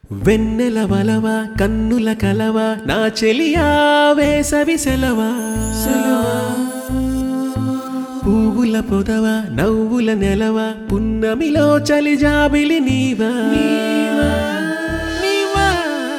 వెన్నెల వలవ కన్నుల కలవ నా చెలియా వేసవి సెలవా పువ్వుల పొదవ నవ్వుల నెలవ పున్నమిలో చలి జాబిలి నీవా నీవా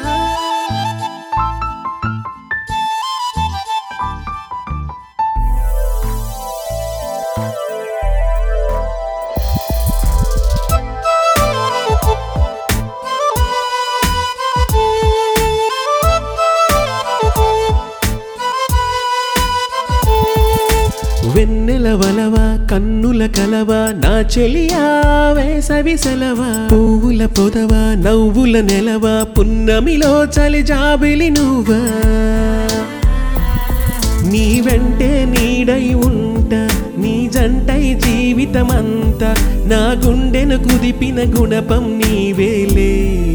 వెన్నెల వలవ కన్నుల కలవ నా చెలియా వేసవి సెలవ పువ్వుల పొదవ నవ్వుల నెలవ పున్నమిలో చలి జాబిలి నువ్వా నీ వెంటే నీడై ఉంట నీ జంటై జీవితమంతా నా గుండెను కుదిపిన గుణపం నీవేలే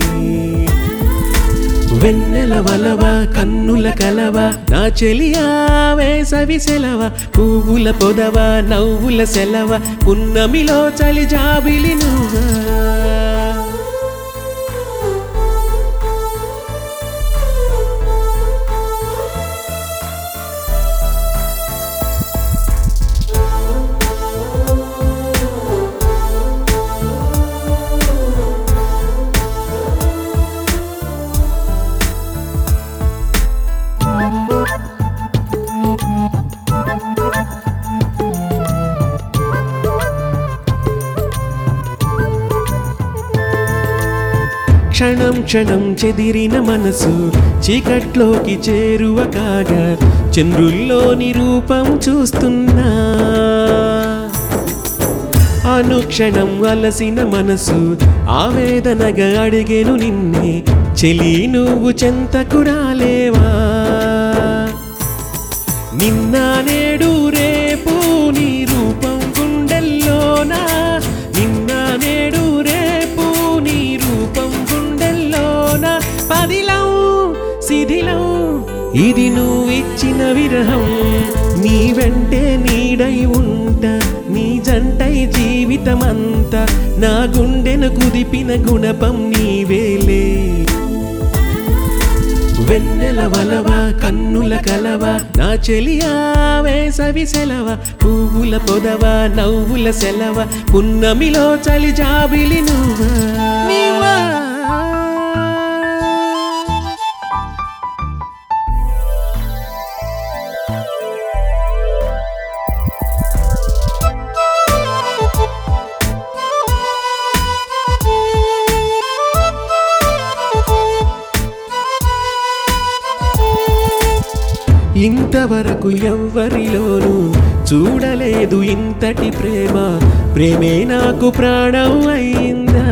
వెన్నెల వలవ కన్నుల కలవ నా చెలియా వేసవి సెలవ పువ్వుల పొదవ నవ్వుల సెలవ పున్నమిలో చలి జాబిలి నువ్వా క్షణం క్షణం చెదిరిన మనసు చీకట్లోకి చేరువ కాగా చంద్రుల్లోని రూపం చూస్తున్నా అనుక్షణం అలసిన మనసు ఆవేదనగా అడిగేను నిన్నే చెలి నువ్వు చెంతకు రాలేవా నిన్న నేడు రేపు నీ రూపం గుండెల్లోనా నిన్న నేడు రేపు నీ రూపం గుండెల్లోనా పదిలం శిథిలం ఇది నువ్వు ఇచ్చిన విరహం నీ వెంటే నీడై ఉంట నీ జంటై జీవితమంతా నా గుండెను కుదిపిన గుణపం నీవేలే వెన్నెల వలవ కన్నుల కలవ నా చెలియా వేసవి సెలవ పువ్వుల పొదవ నవ్వుల సెలవ పున్నమిలో చలి జాబిలి నువ్వా నీవా ఇంతవరకు ఎవ్వరిలోనూ చూడలేదు ఇంతటి ప్రేమ ప్రేమే నాకు ప్రాణం అయిందా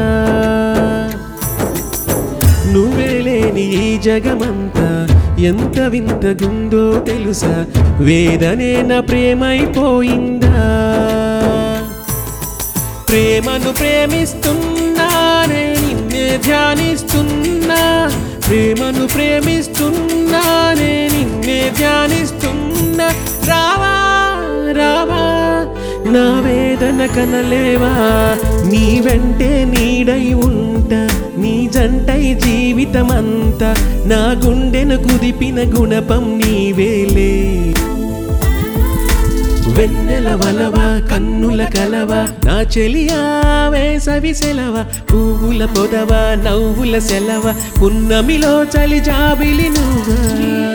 నువ్వే లేని ఈ జగమంతా ఎంత వింతగుందో తెలుసా వేదనే నా ప్రేమైపోయిందా ప్రేమను ప్రేమిస్తున్నానే నిన్నే ధ్యానిస్తున్నా ప్రేమను ప్రేమిస్తున్నానే నిన్నే ధ్యానిస్తున్నా రావా రావా నా వేదన కనలేవా నీ వెంటే నీడై ఉంట నీ జంటై జీవితమంతా నా గుండెను కుదిపిన గుణపం నీవేలే వెన్నెల వలవ కన్నుల కలవ నా చెలియా వేసవి సెలవ పువ్వుల పొదవ నవ్వుల సెలవ పున్నమిలో చలి జాబిలి నువ్వా